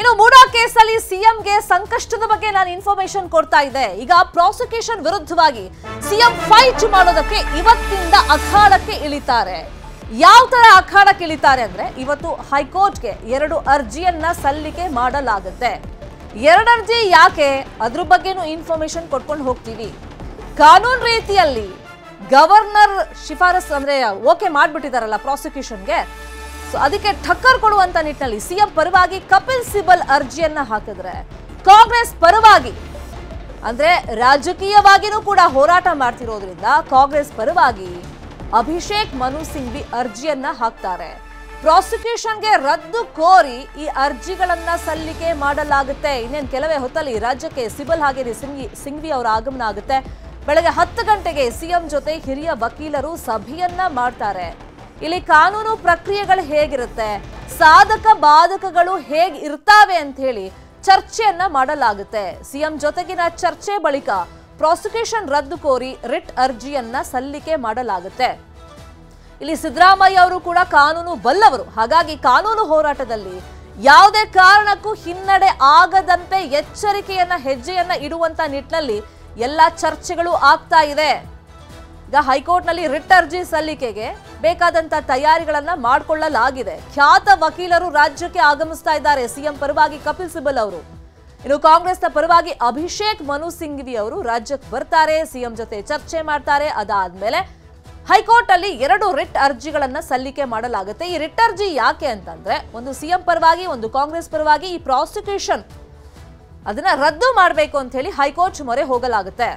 ಇನ್ನು ಮೂಡಾ ಕೇಸಲ್ಲಿ ಸಿಎಂಗೆ ಸಂಕಷ್ಟದ ಬಗ್ಗೆ ನಾನು ಇನ್ಫಾರ್ಮೇಶನ್ ಕೊಡ್ತಾ ಇದ್ದೆ ಈಗ ಪ್ರಾಸಿಕ್ಯೂಷನ್ ವಿರುದ್ಧವಾಗಿ ಸಿಎಂ ಫೈಟ್ ಮಾಡೋದಕ್ಕೆ ಇವತ್ತಿಂದ ಅಖಾಡಕ್ಕೆ ಇಳಿತಾರೆ ಯಾವ ತರ ಅಖಾಡಕ್ಕೆ ಇಳಿತಾರೆ ಅಂದ್ರೆ ಇವತ್ತು ಹೈಕೋರ್ಟ್ಗೆ ಎರಡು ಅರ್ಜಿಯನ್ನ ಸಲ್ಲಿಕೆ ಮಾಡಲಾಗುತ್ತೆ ಎರಡು ಅರ್ಜಿ ಯಾಕೆ ಅದ್ರ ಬಗ್ಗೆನೂ ಇನ್ಫಾರ್ಮೇಶನ್ ಕೊಟ್ಕೊಂಡು ಹೋಗ್ತೀವಿ ಕಾನೂನು ರೀತಿಯಲ್ಲಿ ಗವರ್ನರ್ ಶಿಫಾರಸ್ ಅಂದ್ರೆ ಓಕೆ ಮಾಡ್ಬಿಟ್ಟಿದಾರಲ್ಲ ಪ್ರಾಸಿಕ್ಯೂಷನ್ಗೆ ಸೊ ಅದಕ್ಕೆ ಠಕ್ಕರ್ ಕೊಡುವಂತ ನಿಟ್ಟಿನಲ್ಲಿ ಸಿಎಂ ಪರವಾಗಿ ಕಪಿಲ್ ಸಿಬಲ್ ಅರ್ಜಿಯನ್ನ ಹಾಕಿದ್ರೆ ಕಾಂಗ್ರೆಸ್ ಪರವಾಗಿ ಅಂದ್ರೆ ರಾಜಕೀಯವಾಗಿನೂ ಕೂಡ ಹೋರಾಟ ಮಾಡ್ತಿರೋದ್ರಿಂದ ಕಾಂಗ್ರೆಸ್ ಪರವಾಗಿ ಅಭಿಷೇಕ್ ಮನು ಸಿಂಘ್ವಿ ಅರ್ಜಿಯನ್ನ ಹಾಕ್ತಾರೆ ಪ್ರಾಸಿಕ್ಯೂಷನ್ಗೆ ರದ್ದು ಕೋರಿ ಈ ಅರ್ಜಿಗಳನ್ನ ಸಲ್ಲಿಕೆ ಮಾಡಲಾಗುತ್ತೆ ಇನ್ನೇನು ಕೆಲವೇ ಹೊತ್ತಲ್ಲಿ ರಾಜ್ಯಕ್ಕೆ ಸಿಬಲ್ ಹಾಗೆ ಸಿಂಘಿ ಸಿಂಘ್ವಿ ಅವರ ಆಗಮನ ಆಗುತ್ತೆ ಬೆಳಗ್ಗೆ ಹತ್ತು ಗಂಟೆಗೆ ಸಿಎಂ ಜೊತೆ ಹಿರಿಯ ವಕೀಲರು ಸಭೆಯನ್ನ ಮಾಡ್ತಾರೆ ಇಲ್ಲಿ ಕಾನೂನು ಪ್ರಕ್ರಿಯೆಗಳು ಹೇಗಿರುತ್ತೆ ಸಾಧಕ ಬಾಧಕಗಳು ಹೇಗೆ ಇರ್ತಾವೆ ಅಂತ ಹೇಳಿ ಚರ್ಚೆಯನ್ನ ಮಾಡಲಾಗುತ್ತೆ ಸಿಎಂ ಜೊತೆಗಿನ ಚರ್ಚೆ ಬಳಿಕ ಪ್ರಾಸಿಕ್ಯೂಷನ್ ರದ್ದು ಕೋರಿ ರಿಟ್ ಅರ್ಜಿಯನ್ನ ಸಲ್ಲಿಕೆ ಮಾಡಲಾಗುತ್ತೆ ಇಲ್ಲಿ ಸಿದ್ದರಾಮಯ್ಯ ಅವರು ಕೂಡ ಕಾನೂನು ಬಲ್ಲವರು ಹಾಗಾಗಿ ಕಾನೂನು ಹೋರಾಟದಲ್ಲಿ ಯಾವುದೇ ಕಾರಣಕ್ಕೂ ಹಿನ್ನಡೆ ಆಗದಂತೆ ಎಚ್ಚರಿಕೆಯನ್ನ ಹೆಜ್ಜೆಯನ್ನ ಇಡುವಂತ ನಿಟ್ಟಿನಲ್ಲಿ ಎಲ್ಲ ಚರ್ಚೆಗಳು ಆಗ್ತಾ ಇದೆ ಈಗ ಹೈಕೋರ್ಟ್ನಲ್ಲಿ ರಿಟ್ ಅರ್ಜಿ ಸಲ್ಲಿಕೆಗೆ ಬೇಕಾದಂತ ತಯಾರಿಗಳನ್ನ ಮಾಡಿಕೊಳ್ಳಲಾಗಿದೆ ಖ್ಯಾತ ವಕೀಲರು ರಾಜ್ಯಕ್ಕೆ ಆಗಮಿಸ್ತಾ ಇದ್ದಾರೆ ಸಿಎಂ ಪರವಾಗಿ ಕಪಿಲ್ ಸಿಬಲ್ ಅವರು ಇನ್ನು ಕಾಂಗ್ರೆಸ್ನ ಪರವಾಗಿ ಅಭಿಷೇಕ್ ಮನು ಸಿಂಘ್ವಿ ಅವರು ರಾಜ್ಯಕ್ಕೆ ಬರ್ತಾರೆ ಸಿಎಂ ಜೊತೆ ಚರ್ಚೆ ಮಾಡ್ತಾರೆ ಅದಾದ್ಮೇಲೆ ಹೈಕೋರ್ಟ್ ಅಲ್ಲಿ ಎರಡು ರಿಟ್ ಅರ್ಜಿಗಳನ್ನ ಸಲ್ಲಿಕೆ ಮಾಡಲಾಗುತ್ತೆ ಈ ರಿಟ್ ಅರ್ಜಿ ಯಾಕೆ ಅಂತಂದ್ರೆ ಒಂದು ಸಿಎಂ ಪರವಾಗಿ ಒಂದು ಕಾಂಗ್ರೆಸ್ ಪರವಾಗಿ ಈ ಪ್ರಾಸಿಕ್ಯೂಷನ್ ಅದನ್ನ ರದ್ದು ಮಾಡಬೇಕು ಅಂತ ಹೇಳಿ ಹೈಕೋರ್ಟ್ ಮೊರೆ ಹೋಗಲಾಗುತ್ತೆ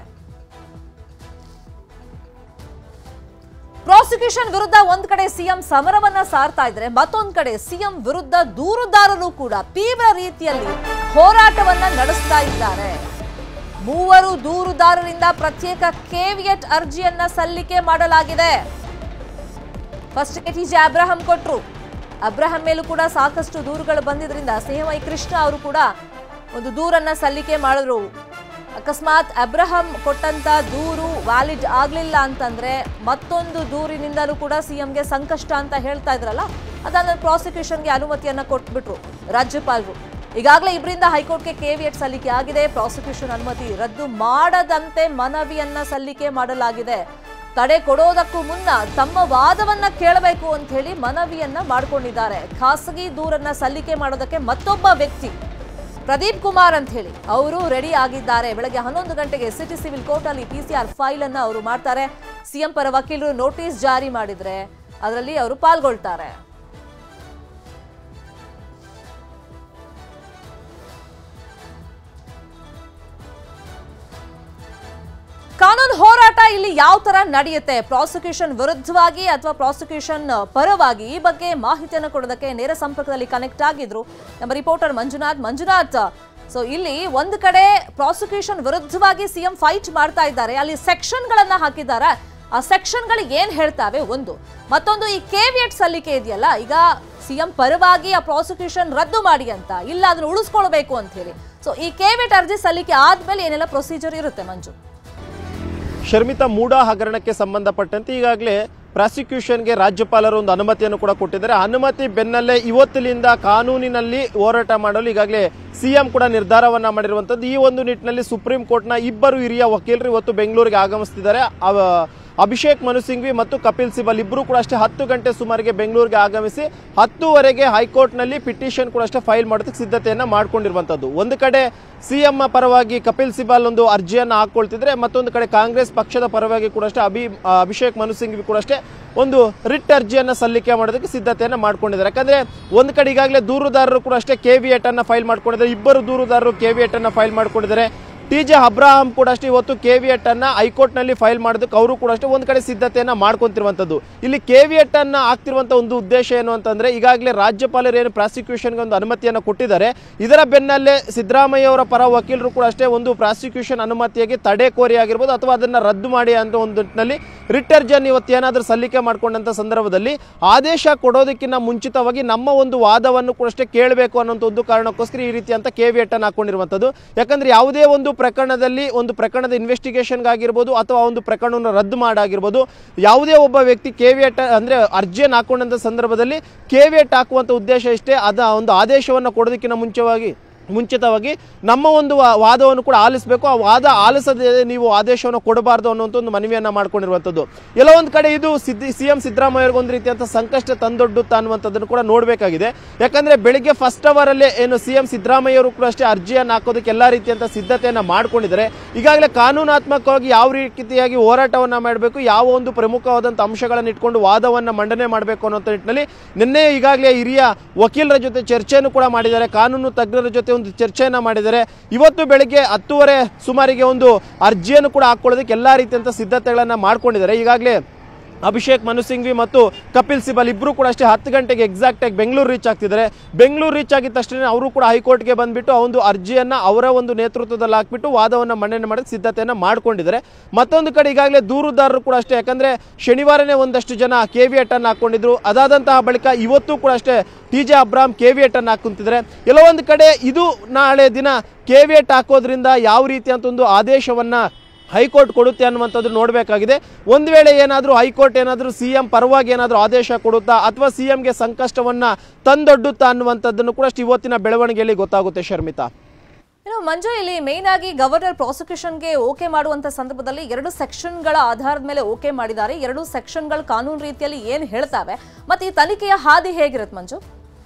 ಪ್ರಾಸಿಕ್ಯೂಷನ್ ವಿರುದ್ಧ ಒಂದ್ ಕಡೆ ಸಿಎಂ ಸಮರವನ್ನ ಸಾರ್ತಾ ಇದ್ರೆ ಮತ್ತೊಂದ್ ಕಡೆ ಸಿಎಂ ವಿರುದ್ಧ ದೂರುದಾರರು ಕೂಡ ತೀವ್ರ ರೀತಿಯಲ್ಲಿ ಹೋರಾಟವನ್ನ ನಡೆಸ್ತಾ ಇದ್ದಾರೆ ಮೂವರು ದೂರುದಾರರಿಂದ ಪ್ರತ್ಯೇಕ ಕೆವಿಯಟ್ ಅರ್ಜಿಯನ್ನ ಸಲ್ಲಿಕೆ ಮಾಡಲಾಗಿದೆ ಫಸ್ಟ್ ಟಿ ಜೆ ಅಬ್ರಹಂ ಕೊಟ್ರು ಅಬ್ರಹಂ ಮೇಲೂ ಕೂಡ ಸಾಕಷ್ಟು ದೂರುಗಳು ಬಂದಿದ್ರಿಂದ ಸ್ನೇಹಮಯಿ ಕೃಷ್ಣ ಅವರು ಕೂಡ ಒಂದು ದೂರನ್ನ ಸಲ್ಲಿಕೆ ಮಾಡಿದ್ರು ಅಕಸ್ಮಾತ್ ಅಬ್ರಹಂ ಕೊಟ್ಟಂತ ದೂರು ವ್ಯಾಲಿಡ್ ಆಗ್ಲಿಲ್ಲ ಅಂತಂದ್ರೆ ಮತ್ತೊಂದು ದೂರಿನಿಂದಲೂ ಕೂಡ ಸಿಎಂಗೆ ಸಂಕಷ್ಟ ಅಂತ ಹೇಳ್ತಾ ಇದ್ರಲ್ಲ ಅದಾದ ಪ್ರಾಸಿಕ್ಯೂಷನ್ಗೆ ಅನುಮತಿಯನ್ನ ಕೊಟ್ಬಿಟ್ರು ರಾಜ್ಯಪಾಲರು ಈಗಾಗಲೇ ಇಬ್ಬರಿಂದ ಹೈಕೋರ್ಟ್ಗೆ ಕೆವಿಎಟ್ ಸಲ್ಲಿಕೆ ಆಗಿದೆ ಪ್ರಾಸಿಕ್ಯೂಷನ್ ಅನುಮತಿ ರದ್ದು ಮಾಡದಂತೆ ಮನವಿಯನ್ನ ಸಲ್ಲಿಕೆ ಮಾಡಲಾಗಿದೆ ತಡೆ ಕೊಡೋದಕ್ಕೂ ಮುನ್ನ ತಮ್ಮ ವಾದವನ್ನ ಕೇಳಬೇಕು ಅಂತ ಹೇಳಿ ಮನವಿಯನ್ನ ಮಾಡ್ಕೊಂಡಿದ್ದಾರೆ ಖಾಸಗಿ ದೂರನ್ನ ಸಲ್ಲಿಕೆ ಮಾಡೋದಕ್ಕೆ ಮತ್ತೊಬ್ಬ ವ್ಯಕ್ತಿ ಪ್ರದೀಪ್ ಕುಮಾರ್ ಅಂತ ಹೇಳಿ ಅವರು ರೆಡಿ ಆಗಿದ್ದಾರೆ ಬೆಳಗ್ಗೆ ಹನ್ನೊಂದು ಗಂಟೆಗೆ ಸಿಟಿ ಸಿವಿಲ್ ಕೋರ್ಟ್ ಅಲ್ಲಿ ಪಿಸಿಆರ್ ಫೈಲ್ ಅನ್ನ ಅವರು ಮಾಡ್ತಾರೆ ಸಿಎಂ ಪರ ವಕೀಲರು ನೋಟಿಸ್ ಜಾರಿ ಮಾಡಿದ್ರೆ ಅದರಲ್ಲಿ ಅವರು ಪಾಲ್ಗೊಳ್ತಾರೆ ಕಾನೂನು ಹೋರಾಟ ಇಲ್ಲಿ ಯಾವ ತರ ನಡೆಯುತ್ತೆ ಪ್ರಾಸಿಕ್ಯೂಷನ್ ವಿರುದ್ಧವಾಗಿ ಅಥವಾ ಪ್ರಾಸಿಕ್ಯೂಷನ್ ಪರವಾಗಿ ಈ ಬಗ್ಗೆ ಮಾಹಿತಿಯನ್ನು ಕೊಡೋದಕ್ಕೆ ನೇರ ಸಂಪರ್ಕದಲ್ಲಿ ಕನೆಕ್ಟ್ ಆಗಿದ್ರು ನಮ್ಮ ರಿಪೋರ್ಟರ್ ಮಂಜುನಾಥ್ ಮಂಜುನಾಥ್ ಸೊ ಇಲ್ಲಿ ಒಂದು ಕಡೆ ಪ್ರಾಸಿಕ್ಯೂಷನ್ ವಿರುದ್ಧವಾಗಿ ಸಿಎಂ ಫೈಟ್ ಮಾಡ್ತಾ ಇದ್ದಾರೆ ಅಲ್ಲಿ ಸೆಕ್ಷನ್ಗಳನ್ನ ಹಾಕಿದ್ದಾರೆ ಆ ಸೆಕ್ಷನ್ಗಳು ಏನ್ ಹೇಳ್ತಾವೆ ಒಂದು ಮತ್ತೊಂದು ಈ ಕೆವಿಯಟ್ ಸಲ್ಲಿಕೆ ಇದೆಯಲ್ಲ ಈಗ ಸಿಎಂ ಪರವಾಗಿ ಆ ಪ್ರಾಸಿಕ್ಯೂಷನ್ ರದ್ದು ಮಾಡಿ ಅಂತ ಇಲ್ಲ ಅದನ್ನ ಉಳಿಸ್ಕೊಳ್ಬೇಕು ಅಂತ ಹೇಳಿ ಸೊ ಈ ಕೆವಿಯಟ್ ಅರ್ಜಿ ಸಲ್ಲಿಕೆ ಆದ್ಮೇಲೆ ಏನೆಲ್ಲ ಪ್ರೊಸೀಜರ್ ಇರುತ್ತೆ ಮಂಜು ಶರ್ಮಿತಾ ಮೂಡಾ ಹಗರಣಕ್ಕೆ ಸಂಬಂಧಪಟ್ಟಂತೆ ಈಗಾಗಲೇ ಪ್ರಾಸಿಕ್ಯೂಷನ್ಗೆ ರಾಜ್ಯಪಾಲರು ಒಂದು ಅನುಮತಿಯನ್ನು ಕೂಡ ಕೊಟ್ಟಿದ್ದಾರೆ ಅನುಮತಿ ಬೆನ್ನಲ್ಲೇ ಇವತ್ತಿನಿಂದ ಕಾನೂನಿನಲ್ಲಿ ಹೋರಾಟ ಮಾಡಲು ಈಗಾಗಲೇ ಸಿಎಂ ಕೂಡ ನಿರ್ಧಾರವನ್ನ ಮಾಡಿರುವಂತದ್ದು ಈ ಒಂದು ನಿಟ್ಟಿನಲ್ಲಿ ಸುಪ್ರೀಂ ಕೋರ್ಟ್ನ ಇಬ್ಬರು ಹಿರಿಯ ವಕೀಲರು ಇವತ್ತು ಬೆಂಗಳೂರಿಗೆ ಆಗಮಿಸ್ತಿದ್ದಾರೆ ಅವ- ಅಭಿಷೇಕ್ ಮನು ಸಿಂಘ್ವಿ ಮತ್ತು ಕಪಿಲ್ ಸಿಬಲ್ ಇಬ್ಬರು ಕೂಡ ಅಷ್ಟೇ ಹತ್ತು ಗಂಟೆ ಸುಮಾರಿಗೆ ಬೆಂಗಳೂರಿಗೆ ಆಗಮಿಸಿ ಹತ್ತುವರೆಗೆ ಹೈಕೋರ್ಟ್ನಲ್ಲಿ ಪಿಟಿಷನ್ ಕೂಡ ಅಷ್ಟೇ ಫೈಲ್ ಮಾಡೋದಕ್ಕೆ ಸಿದ್ಧತೆಯನ್ನ ಮಾಡ್ಕೊಂಡಿರುವಂತದ್ದು ಒಂದು ಕಡೆ ಸಿಎಂ ಪರವಾಗಿ ಕಪಿಲ್ ಸಿಬಲ್ ಒಂದು ಅರ್ಜಿಯನ್ನು ಹಾಕೊಳ್ತಿದ್ರೆ ಮತ್ತೊಂದು ಕಡೆ ಕಾಂಗ್ರೆಸ್ ಪಕ್ಷದ ಪರವಾಗಿ ಕೂಡ ಅಷ್ಟೇ ಅಭಿ ಆ, ಅಭಿಷೇಕ್ ಮನು ಸಿಂಘ್ವಿ ಕೂಡ ಅಷ್ಟೇ ಒಂದು ರಿಟ್ ಅರ್ಜಿಯನ್ನ ಸಲ್ಲಿಕೆ ಮಾಡೋದಕ್ಕೆ ಸಿದ್ಧತೆಯನ್ನ ಮಾಡ್ಕೊಂಡಿದ್ದಾರೆ ಯಾಕಂದ್ರೆ ಒಂದು ಕಡೆ ಈಗಾಗಲೇ ದೂರುದಾರರು ಕೂಡ ಅಷ್ಟೇ ಕೆವಿಎಟ್ ಅನ್ನ ಫೈಲ್ ಮಾಡ್ಕೊಂಡಿದ್ದಾರೆ ಇಬ್ಬರು ದೂರುದಾರರು ಕೆವಿಎಟ್ ಅನ್ನ ಫೈಲ್ ಮಾಡ್ಕೊಂಡಿದ್ದಾರೆ ಟಿ ಜೆ ಅಬ್ರಾಹಂ ಕೂಡ ಅಷ್ಟೇ ಇವತ್ತು ಕೆವಿಎಟ್ ಅನ್ನ ಹೈಕೋರ್ಟ್ ನಲ್ಲಿ ಫೈಲ್ ಮಾಡೋದಕ್ಕೆ ಅವರು ಕೂಡ ಅಷ್ಟೇ ಒಂದ್ ಕಡೆ ಸಿದ್ಧತೆಯನ್ನ ಮಾಡ್ಕೊಂತಿರುವಂತದ್ದು ಇಲ್ಲಿ ಕೆವಿಎಟ್ ಅನ್ನ ಆಗ್ತಿರುವಂತ ಒಂದು ಉದ್ದೇಶ ಏನು ಅಂತಂದ್ರೆ ಈಗಾಗಲೇ ರಾಜ್ಯಪಾಲರು ಏನು ಪ್ರಾಸಿಕ್ಯೂಷನ್ಗೆ ಒಂದು ಅನುಮತಿಯನ್ನು ಕೊಟ್ಟಿದ್ದಾರೆ ಇದರ ಬೆನ್ನಲ್ಲೇ ಸಿದ್ದರಾಮಯ್ಯ ಅವರ ಪರ ವಕೀಲರು ಕೂಡ ಅಷ್ಟೇ ಒಂದು ಪ್ರಾಸಿಕ್ಯೂಷನ್ ಅನುಮತಿಯಾಗಿ ತಡೆ ಕೋರಿ ಆಗಿರ್ಬೋದು ಅಥವಾ ಅದನ್ನ ರದ್ದು ಮಾಡಿ ಅಂತ ಒಂದು ನಿಟ್ಟಿನಲ್ಲಿ ರಿಟ್ ಅರ್ಜಿಯನ್ನು ಇವತ್ತು ಏನಾದರೂ ಸಲ್ಲಿಕೆ ಮಾಡ್ಕೊಂಡಂತ ಸಂದರ್ಭದಲ್ಲಿ ಆದೇಶ ಕೊಡೋದಕ್ಕಿಂತ ಮುಂಚಿತವಾಗಿ ನಮ್ಮ ಒಂದು ವಾದವನ್ನು ಕೂಡ ಅಷ್ಟೇ ಕೇಳಬೇಕು ಅನ್ನೋಂಥ ಒಂದು ಕಾರಣಕ್ಕೋಸ್ಕರ ಈ ರೀತಿ ಅಂತ ಕೆವಿಎಟ್ ಅನ್ನು ಹಾಕೊಂಡಿರುವಂತದ್ದು ಯಾಕಂದ್ರೆ ಯಾವುದೇ ಒಂದು ಪ್ರಕರಣದಲ್ಲಿ ಒಂದು ಪ್ರಕರಣದ ಇನ್ವೆಸ್ಟಿಗೇಷನ್ಗಾಗಿರ್ಬೋದು ಅಥವಾ ಒಂದು ಪ್ರಕರಣವನ್ನು ರದ್ದು ಮಾಡಾಗಿರ್ಬೋದು ಯಾವುದೇ ಒಬ್ಬ ವ್ಯಕ್ತಿ ಕೇವಿಯಟ್ ಅಂದರೆ ಅರ್ಜಿಯನ್ನು ಹಾಕೊಂಡಂಥ ಸಂದರ್ಭದಲ್ಲಿ ಕೇವಿಯಟ್ ಹಾಕುವಂಥ ಉದ್ದೇಶ ಇಷ್ಟೇ ಅದ ಒಂದು ಆದೇಶವನ್ನು ಕೊಡೋದಕ್ಕಿಂತ ಮುಂಚೆವಾಗಿ ಮುಂಚಿತವಾಗಿ ನಮ್ಮ ಒಂದು ವಾ- ವಾದವನ್ನು ಕೂಡ ಆಲಿಸಬೇಕು ಆ ವಾದ ಆಲಿಸದೆ ನೀವು ಆದೇಶವನ್ನು ಕೊಡಬಾರ್ದು ಅನ್ನುವಂಥ ಒಂದು ಮನವಿಯನ್ನು ಮಾಡ್ಕೊಂಡಿರುವಂಥದ್ದು ಎಲ್ಲೋ ಒಂದು ಕಡೆ ಇದು ಸಿದ್ದಿ ಸಿ ಎಂ ಸಿದ್ದರಾಮಯ್ಯವ್ರಿಗೆ ಒಂದು ರೀತಿಯಂಥ ಸಂಕಷ್ಟ ತಂದೊಡ್ಡುತ್ತಾ ಅನ್ನುವಂಥದ್ದನ್ನು ಕೂಡ ನೋಡಬೇಕಾಗಿದೆ ಯಾಕಂದ್ರೆ ಬೆಳಿಗ್ಗೆ ಫಸ್ಟ್ ಅವರಲ್ಲೇ ಏನು ಸಿ ಎಂ ಸಿದ್ದರಾಮಯ್ಯವರು ಕೂಡ ಅಷ್ಟೇ ಅರ್ಜಿಯನ್ನು ಹಾಕೋದಕ್ಕೆ ಎಲ್ಲ ರೀತಿಯಂಥ ಸಿದ್ಧತೆಯನ್ನು ಮಾಡ್ಕೊಂಡಿದ್ದಾರೆ ಈಗಾಗಲೇ ಕಾನೂನಾತ್ಮಕವಾಗಿ ಯಾವ ರೀತಿಯಾಗಿ ಹೋರಾಟವನ್ನು ಮಾಡಬೇಕು ಯಾವ ಒಂದು ಪ್ರಮುಖವಾದಂಥ ಅಂಶಗಳನ್ನು ಇಟ್ಕೊಂಡು ವಾದವನ್ನು ಮಂಡನೆ ಮಾಡಬೇಕು ಅನ್ನೋ ನಿಟ್ಟಿನಲ್ಲಿ ನಿನ್ನೆ ಈಗಾಗಲೇ ಹಿರಿಯ ವಕೀಲರ ಜೊತೆ ಚರ್ಚೆಯನ್ನು ಕೂಡ ಮಾಡಿದ್ದಾರೆ ಕಾನೂನು ತಜ್ಞರ ಜೊತೆ ಒಂದು ಚರ್ಚೆಯನ್ನ ಮಾಡಿದ್ದಾರೆ ಇವತ್ತು ಬೆಳಿಗ್ಗೆ ಹತ್ತುವರೆ ಸುಮಾರಿಗೆ ಒಂದು ಅರ್ಜಿಯನ್ನು ಕೂಡ ಹಾಕೊಳ್ಳೋದಕ್ಕೆ ಎಲ್ಲಾ ರೀತಿಯಂತ ಸಿದ್ಧತೆಗಳನ್ನ ಮಾಡ್ಕೊಂಡಿದ್ದಾರೆ ಈಗಾಗಲೇ ಅಭಿಷೇಕ್ ಮನು ಸಿಂಘ್ವಿ ಮತ್ತು ಕಪಿಲ್ ಸಿಬಲ್ ಇಬ್ಬರು ಕೂಡ ಅಷ್ಟೇ ಹತ್ತು ಗಂಟೆಗೆ ಎಕ್ಸಾಕ್ಟ್ ಆಗಿ ಬೆಂಗಳೂರು ರೀಚ್ ಆಗ್ತಿದ್ದಾರೆ ಬೆಂಗಳೂರು ರೀಚ್ ಆಗಿದ ತಕ್ಷಣ ಅವರು ಕೂಡ ಹೈಕೋರ್ಟ್ಗೆ ಬಂದ್ಬಿಟ್ಟು ಆ ಒಂದು ಅರ್ಜಿಯನ್ನ ಅವರ ಒಂದು ನೇತೃತ್ವದಲ್ಲಿ ಹಾಕ್ಬಿಟ್ಟು ವಾದವನ್ನು ಮಂಡನೆ ಮಾಡೋಕ್ಕೆ ಸಿದ್ಧತೆಯನ್ನ ಮಾಡ್ಕೊಂಡಿದ್ದಾರೆ ಮತ್ತೊಂದು ಕಡೆ ಈಗಾಗಲೇ ದೂರುದಾರರು ಕೂಡ ಅಷ್ಟೇ ಯಾಕಂದ್ರೆ ಶನಿವಾರನೇ ಒಂದಷ್ಟು ಜನ ಕೆವಿಯಟ್ ಅನ್ನು ಹಾಕೊಂಡಿದ್ರು ಅದಾದಂತಹ ಬಳಿಕ ಇವತ್ತು ಕೂಡ ಅಷ್ಟೇ ಟಿ ಜೆ ಅಬ್ರಾಮ್ ಕೆವಿಯಟ್ ಅನ್ನು ಹಾಕುಂತಿದ್ದಾರೆ ಎಲ್ಲೋ ಒಂದು ಕಡೆ ಇದು ನಾಳೆ ದಿನ ಕೆವಿಯಟ್ ಹಾಕೋದ್ರಿಂದ ಯಾವ ರೀತಿಯಂತ ಒಂದು ಆದೇಶವನ್ನ ಹೈಕೋರ್ಟ್ ಕೊಡುತ್ತೆ ಅನ್ನುವಂಥದ್ದು ನೋಡಬೇಕಾಗಿದೆ ಒಂದು ವೇಳೆ ಏನಾದರೂ ಹೈಕೋರ್ಟ್ ಏನಾದರೂ ಸಿ ಎಂ ಪರವಾಗಿ ಏನಾದರೂ ಆದೇಶ ಕೊಡುತ್ತಾ ಅಥವಾ ಸಿ ಎಂಗೆ ಸಂಕಷ್ಟವನ್ನ ತಂದೊಡ್ಡುತ್ತಾ ಅನ್ನುವಂಥದ್ದನ್ನು ಕೂಡ ಅಷ್ಟು ಇವತ್ತಿನ ಬೆಳವಣಿಗೆಯಲ್ಲಿ ಗೊತ್ತಾಗುತ್ತೆ ಶರ್ಮಿತಾ ಇನ್ನು ಮಂಜು ಇಲ್ಲಿ ಮೇನ್ ಆಗಿ ಗವರ್ನರ್ ಪ್ರಾಸಿಕ್ಯೂಷನ್ಗೆ ಓಕೆ ಮಾಡುವಂತ ಸಂದರ್ಭದಲ್ಲಿ ಎರಡು ಸೆಕ್ಷನ್ಗಳ ಆಧಾರದ ಮೇಲೆ ಓಕೆ ಮಾಡಿದ್ದಾರೆ ಎರಡು ಸೆಕ್ಷನ್ಗಳು ಕಾನೂನು ರೀತಿಯಲ್ಲಿ ಏನು ಹೇಳ್ತಾವೆ ಮತ್ತೆ ಈ ತನಿಖೆಯ ಹಾದಿ ಹೇಗಿರುತ್ತೆ ಮಂಜು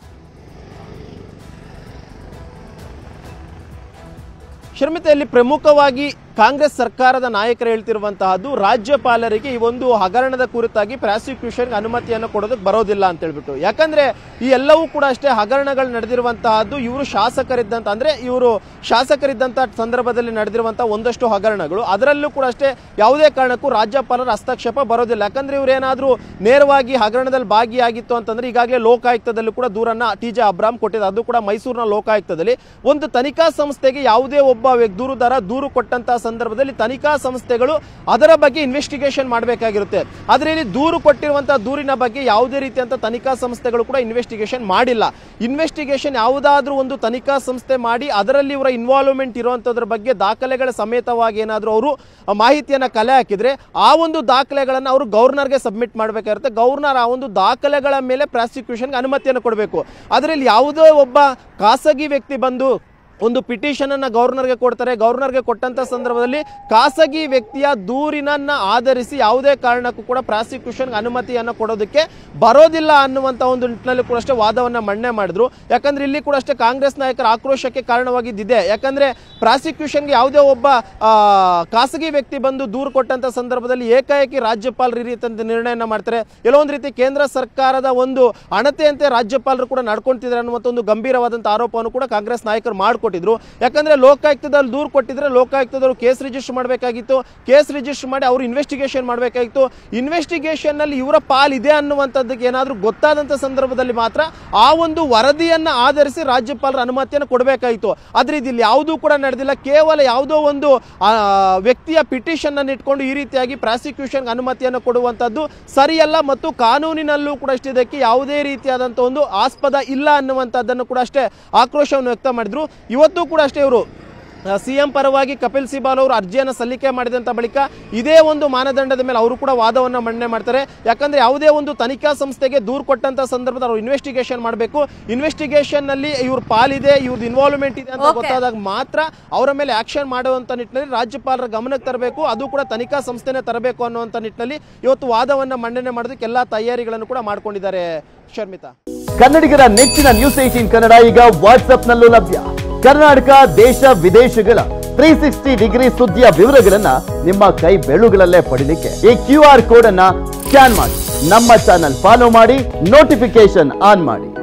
ಶರ್ಮಿತೆಯಲ್ಲಿ ಪ್ರಮುಖವಾಗಿ ಕಾಂಗ್ರೆಸ್ ಸರ್ಕಾರದ ನಾಯಕರು ಹೇಳ್ತಿರುವಂತಹದ್ದು ರಾಜ್ಯಪಾಲರಿಗೆ ಈ ಒಂದು ಹಗರಣದ ಕುರಿತಾಗಿ ಪ್ರಾಸಿಕ್ಯೂಷನ್ ಅನುಮತಿಯನ್ನು ಕೊಡೋದಕ್ಕೆ ಬರೋದಿಲ್ಲ ಅಂತ ಹೇಳ್ಬಿಟ್ಟು ಯಾಕಂದ್ರೆ ಈ ಎಲ್ಲವೂ ಕೂಡ ಅಷ್ಟೇ ಹಗರಣಗಳು ನಡೆದಿರುವಂತಹದ್ದು ಇವರು ಶಾಸಕರಿದ್ದಂತ ಅಂದ್ರೆ ಇವರು ಶಾಸಕರಿದ್ದಂತ ಸಂದರ್ಭದಲ್ಲಿ ನಡೆದಿರುವಂತಹ ಒಂದಷ್ಟು ಹಗರಣಗಳು ಅದರಲ್ಲೂ ಕೂಡ ಅಷ್ಟೇ ಯಾವುದೇ ಕಾರಣಕ್ಕೂ ರಾಜ್ಯಪಾಲರ ಹಸ್ತಕ್ಷೇಪ ಬರೋದಿಲ್ಲ ಯಾಕಂದ್ರೆ ಇವ್ರೇನಾದ್ರೂ ನೇರವಾಗಿ ಹಗರಣದಲ್ಲಿ ಭಾಗಿಯಾಗಿತ್ತು ಅಂತಂದ್ರೆ ಈಗಾಗಲೇ ಲೋಕಾಯುಕ್ತದಲ್ಲೂ ಕೂಡ ದೂರನ್ನ ಟಿ ಜೆ ಅಬ್ರಾಮ್ ಕೊಟ್ಟಿದ್ದಾರೆ ಅದು ಕೂಡ ಮೈಸೂರಿನ ಲೋಕಾಯುಕ್ತದಲ್ಲಿ ಒಂದು ತನಿಖಾ ಸಂಸ್ಥೆಗೆ ಯಾವುದೇ ಒಬ್ಬ ವ್ಯಕ್ತಿ ದೂರುದಾರ ದೂರು ಕೊಟ್ಟಂತಹ ಸಂದರ್ಭದಲ್ಲಿ ತನಿಖಾ ಸಂಸ್ಥೆಗಳು ಅದರ ಬಗ್ಗೆ ಇನ್ವೆಸ್ಟಿಗೇಷನ್ ಮಾಡಬೇಕಾಗಿರುತ್ತೆ ಆದ್ರೆ ಇಲ್ಲಿ ದೂರು ಕೊಟ್ಟಿರುವಂತಹ ದೂರಿನ ಬಗ್ಗೆ ಯಾವುದೇ ರೀತಿಯಂತ ತನಿಖಾ ಸಂಸ್ಥೆಗಳು ಕೂಡ ಇನ್ವೆಸ್ಟಿಗೇಷನ್ ಮಾಡಿಲ್ಲ ಇನ್ವೆಸ್ಟಿಗೇಷನ್ ಯಾವುದಾದ್ರೂ ಒಂದು ತನಿಖಾ ಸಂಸ್ಥೆ ಮಾಡಿ ಅದರಲ್ಲಿ ಇವರ ಇನ್ವಾಲ್ವ್ಮೆಂಟ್ ಇರುವಂತದ್ರ ಬಗ್ಗೆ ದಾಖಲೆಗಳ ಸಮೇತವಾಗಿ ಏನಾದರೂ ಅವರು ಮಾಹಿತಿಯನ್ನ ಕಲೆ ಹಾಕಿದ್ರೆ ಆ ಒಂದು ದಾಖಲೆಗಳನ್ನು ಅವರು ಗವರ್ನರ್ಗೆ ಸಬ್ಮಿಟ್ ಮಾಡಬೇಕಾಗಿರುತ್ತೆ ಗವರ್ನರ್ ಆ ಒಂದು ದಾಖಲೆಗಳ ಮೇಲೆ ಪ್ರಾಸಿಕ್ಯೂಷನ್ಗೆ ಅನುಮತಿಯನ್ನು ಕೊಡಬೇಕು ಅದರಲ್ಲಿ ಯಾವುದೋ ಒಬ್ಬ ಖಾಸಗಿ ವ್ಯಕ್ತಿ ಬಂದು ಒಂದು ಪಿಟಿಷನ್ ಅನ್ನ ಗವರ್ನರ್ಗೆ ಕೊಡ್ತಾರೆ ಗವರ್ನರ್ಗೆ ಕೊಟ್ಟಂತ ಸಂದರ್ಭದಲ್ಲಿ ಖಾಸಗಿ ವ್ಯಕ್ತಿಯ ದೂರಿನನ್ನ ಆಧರಿಸಿ ಯಾವುದೇ ಕಾರಣಕ್ಕೂ ಕೂಡ ಪ್ರಾಸಿಕ್ಯೂಷನ್ ಅನುಮತಿಯನ್ನು ಕೊಡೋದಕ್ಕೆ ಬರೋದಿಲ್ಲ ಅನ್ನುವಂತ ಒಂದು ನಿಟ್ಟಿನಲ್ಲಿ ಕೂಡ ಅಷ್ಟೇ ವಾದವನ್ನ ಮಣ್ಣೆ ಮಾಡಿದ್ರು ಯಾಕಂದ್ರೆ ಇಲ್ಲಿ ಕೂಡ ಅಷ್ಟೇ ಕಾಂಗ್ರೆಸ್ ನಾಯಕರ ಆಕ್ರೋಶಕ್ಕೆ ಕಾರಣವಾಗಿದ್ದಿದೆ ಯಾಕಂದ್ರೆ ಪ್ರಾಸಿಕ್ಯೂಷನ್ಗೆ ಯಾವುದೇ ಒಬ್ಬ ಆ, ಖಾಸಗಿ ವ್ಯಕ್ತಿ ಬಂದು ದೂರು ಕೊಟ್ಟಂತ ಸಂದರ್ಭದಲ್ಲಿ ಏಕಾಏಕಿ ರಾಜ್ಯಪಾಲರು ಈ ರೀತಿಯಂತ ನಿರ್ಣಯನ ಮಾಡ್ತಾರೆ ಎಲ್ಲೋ ಒಂದು ರೀತಿ ಕೇಂದ್ರ ಸರ್ಕಾರದ ಒಂದು ಅಣತೆಯಂತೆ ರಾಜ್ಯಪಾಲರು ಕೂಡ ನಡ್ಕೊಂತಿದ್ದಾರೆ ಅನ್ನುವಂಥ ಒಂದು ಗಂಭೀರವಾದಂಥ ಆರೋಪವನ್ನು ಕೂಡ ಕಾಂಗ್ರೆಸ್ ನಾಯಕರು ಮಾಡಿಕೊಟ್ಟಿದ್ರು ಯಾಕಂದ್ರೆ ಲೋಕಾಯುಕ್ತದಲ್ಲಿ ದೂರು ಕೊಟ್ಟಿದ್ರೆ ಲೋಕಾಯುಕ್ತದವರು ಕೇಸ್ ರಿಜಿಸ್ಟರ್ ಮಾಡಬೇಕಾಗಿತ್ತು ಕೇಸ್ ರಿಜಿಸ್ಟರ್ ಮಾಡಿ ಅವರು ಇನ್ವೆಸ್ಟಿಗೇಷನ್ ಮಾಡಬೇಕಾಗಿತ್ತು ಇನ್ವೆಸ್ಟಿಗೇಷನ್ ನಲ್ಲಿ ಇವರ ಪಾಲಿದೆ ಅನ್ನುವಂಥದ್ದಕ್ಕೆ ಏನಾದರೂ ಗೊತ್ತಾದಂಥ ಸಂದರ್ಭದಲ್ಲಿ ಮಾತ್ರ ಆ ಒಂದು ವರದಿಯನ್ನ ಆಧರಿಸಿ ರಾಜ್ಯಪಾಲರ ಅನುಮತಿಯನ್ನು ಕೊಡಬೇಕಾಯಿತು ಆದ್ರೆ ಇದಿಲ್ಲಿ ಯಾವುದೂ ಕೂಡ ನಡೆದಿಲ್ಲ ಕೇವಲ ಯಾವುದೋ ಒಂದು ಆ, ವ್ಯಕ್ತಿಯ ಪಿಟಿಷನ್ ಅನ್ನು ಇಟ್ಕೊಂಡು ಈ ರೀತಿಯಾಗಿ ಪ್ರಾಸಿಕ್ಯೂಷನ್ ಅನುಮತಿಯನ್ನು ಕೊಡುವಂತದ್ದು ಸರಿಯಲ್ಲ ಮತ್ತು ಕಾನೂನಿನಲ್ಲೂ ಕೂಡ ಅಷ್ಟೇ ಇದಕ್ಕೆ ಯಾವುದೇ ರೀತಿಯಾದಂಥ ಒಂದು ಆಸ್ಪದ ಇಲ್ಲ ಅನ್ನುವಂಥದ್ದನ್ನು ಕೂಡ ಅಷ್ಟೇ ಆಕ್ರೋಶವನ್ನು ವ್ಯಕ್ತ ಮಾಡಿದ್ರು ಇವತ್ತು ಕೂಡ ಅಷ್ಟೇ ಇವರು ಸಿಎಂ ಪರವಾಗಿ ಕಪಿಲ್ ಸಿಬಾಲ್ ಅವರು ಅರ್ಜಿಯನ್ನು ಸಲ್ಲಿಕೆ ಮಾಡಿದಂತ ಬಳಿಕ ಇದೇ ಒಂದು ಮಾನದಂಡದ ಮೇಲೆ ಅವರು ಕೂಡ ವಾದವನ್ನು ಮಂಡನೆ ಮಾಡ್ತಾರೆ ಯಾಕಂದ್ರೆ ಯಾವುದೇ ಒಂದು ತನಿಖಾ ಸಂಸ್ಥೆಗೆ ದೂರು ಕೊಟ್ಟಂತ ಸಂದರ್ಭದಲ್ಲಿ ಅವರು ಇನ್ವೆಸ್ಟಿಗೇಷನ್ ಮಾಡಬೇಕು ಇನ್ವೆಸ್ಟಿಗೇಷನ್ ನಲ್ಲಿ ಇವ್ರ ಪಾಲಿದೆ ಇವ್ರದ್ದು ಇನ್ವಾಲ್ವ್ಮೆಂಟ್ ಇದೆ ಅಂತ Okay. ಗೊತ್ತಾದಾಗ ಮಾತ್ರ ಅವರ ಮೇಲೆ ಆಕ್ಷನ್ ಮಾಡುವಂತ ನಿಟ್ಟಿನಲ್ಲಿ ರಾಜ್ಯಪಾಲರ ಗಮನಕ್ಕೆ ತರಬೇಕು ಅದು ಕೂಡ ತನಿಖಾ ಸಂಸ್ಥೆನೇ ತರಬೇಕು ಅನ್ನುವಂತ ನಿಟ್ಟಿನಲ್ಲಿ ಇವತ್ತು ವಾದವನ್ನ ಮಂಡನೆ ಮಾಡೋದಕ್ಕೆ ಎಲ್ಲಾ ತಯಾರಿಗಳನ್ನು ಕೂಡ ಮಾಡ್ಕೊಂಡಿದ್ದಾರೆ ಶರ್ಮಿತಾ ಕನ್ನಡಿಗರ ನೆಚ್ಚಿನ ನ್ಯೂಸ್ ಏಟೀನ್ ಕನ್ನಡ ಈಗ ವಾಟ್ಸ್ಆಪ್ನಲ್ಲೂ ಲಭ್ಯ ಕರ್ನಾಟಕ ದೇಶ ವಿದೇಶಗಳ ತ್ರೀ ಸಿಕ್ಸ್ಟಿ ಡಿಗ್ರಿ ಸುದ್ದಿಯ ವಿವರಗಳನ್ನ ನಿಮ್ಮ ಕೈ ಬೆರಳುಗಳಲ್ಲೇ ಪಡಿಲಿಕ್ಕೆ ಈ ಕ್ಯೂ ಆರ್ ಕೋಡ್ ಅನ್ನ ಸ್ಕ್ಯಾನ್ ಮಾಡಿ ನಮ್ಮ ಚಾನಲ್ ಫಾಲೋ ಮಾಡಿ ನೋಟಿಫಿಕೇಶನ್ ಆನ್ ಮಾಡಿ